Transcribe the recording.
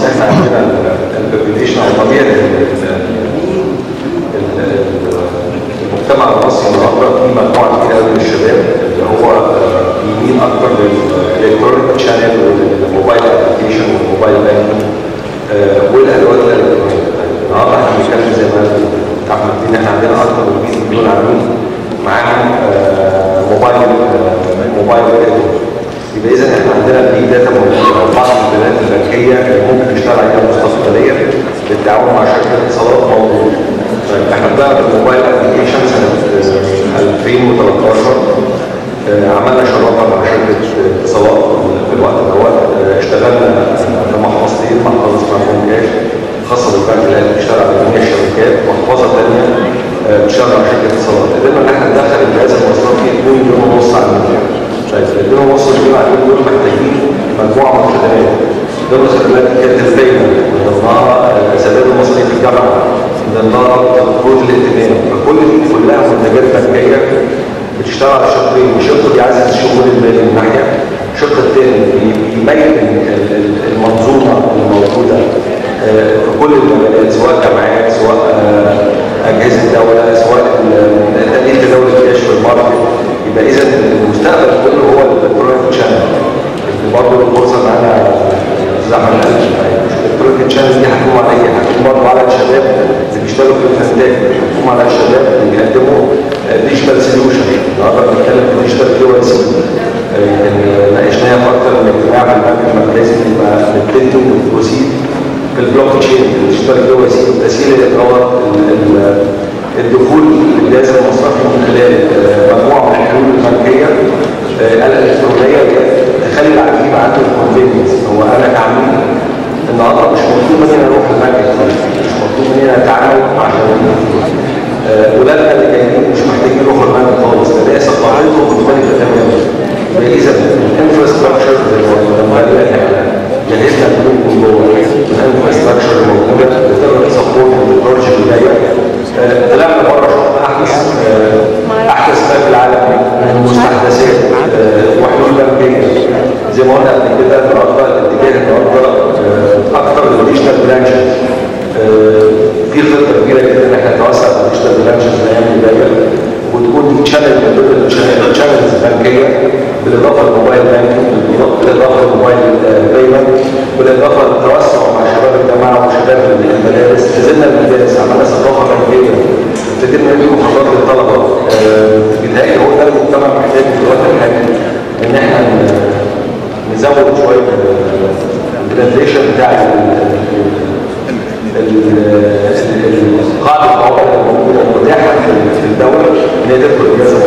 احنا عندنا البوبيليشن او طبيعه المجتمع المصري النهارده في مجموعه كبيره قوي من الشباب اللي هو بيميل اكتر للالكترونيك شانل والموبايل ابلكيشن والموبايل بانكينج والادوات الالكترونيه النهارده احنا بنتكلم زي ما احنا احنا عندنا اكتر من 100 مليون عميل معاهم موبايل موبايل يبقى اذا احنا عندنا بيج داتا موجوده او بعض البيانات البنكيه اللي ممكن نشتغل عليها مستقبليا بالتعاون مع شركه اتصالات موجوده. طيب احنا بدانا بالموبايل ابلكيشن سنه 2013 عملنا شراكه مع شركه اتصالات في الوقت دوت اشتغلنا في محفظتين محفظه اسمها كونكاش خاصه بالبنك الاهلي بتشتغل على جميع الشركات محفظه ثانيه بتشتغل على شركه اتصالات قدرنا ان احنا ندخل الجهاز المصرفي 2 مليون ونص على المليون طيب الاثنين ونص مليون عاملين دول محتاجين مجموعه من الخدمات ضمن الخدمات دي كانت الفايده من ضمنها سداد المصاريف في الجامعه من ضمنها قروض الائتمان فكل دي كلها منتجات بنكيه بتشتغل على شقين الشق بيعزز الشغل المالي من ناحيه الشق الثاني بيبين المنظومه الموجوده في كل المجالات سواء جامعات سواء اجهزه دوله سواء تقليل تداول الكاش في الماركت يبقى اذا المستقبل كله هو الالكترونيك شانل برضه الفرصه معانا زحمه الالكترونيك شانل دي هتكون على ايه؟ هتكون برضه على الشباب اللي بيشتغلوا في الفنتاج هتكون على الشباب اللي بيقدموا ديجيتال سوليوشن النهارده بنتكلم في ديجيتال كيو اي سي ناقشناها في اكثر من اجتماع في البنك المركزي يبقى نبتدي والبروسيد في البلوك تشين الديجيتال كيو اي سي تسهيل الاجراءات الدخول للجهاز المصرفي من خلال مجموعه من الحلول البنكيه الالكترونيه تخلي العميل يبقى عنده الكونفينينس هو انا كعميل النهارده مش مطلوب مني ان اروح البنك مش مطلوب مني ان اتعامل عشان ولادنا اللي جايين مش محتاجين يروحوا البنك خالص ده ثقافتهم مختلفه تماما فاذا الانفراستراكشر لما جهزنا البنوك من جوه الانفراستراكشر الموجوده بتقدر تسبورت البروجكت اللي جايه طلعنا بره شفنا احدث احدث ما في العالم من المستحدثات وحلول بنكيه زي ما قلنا قبل كده النهارده الاتجاه النهارده اكثر للديجيتال برانشز في خطه كبيره جدا ان احنا نتوسع في الديجيتال برانشز الايام اللي جايه وتكون دي تشانل من ضمن التشانلز البنكيه بالاضافه للموبايل بانكينج بالاضافه للموبايل بيمنت بالاضافه للتوسع مع شباب الجامعه وشباب المدارس نزلنا المدارس عملنا ثقافه بنكيه ابتدينا ندي محاضرات للطلبه بيتهيألي هو ده المجتمع محتاج في الوقت الحالي ان احنا نزود شويه البنتريشن بتاع قاعده العملاء الموجوده المتاحه في الدوله ان هي تدخل الجهاز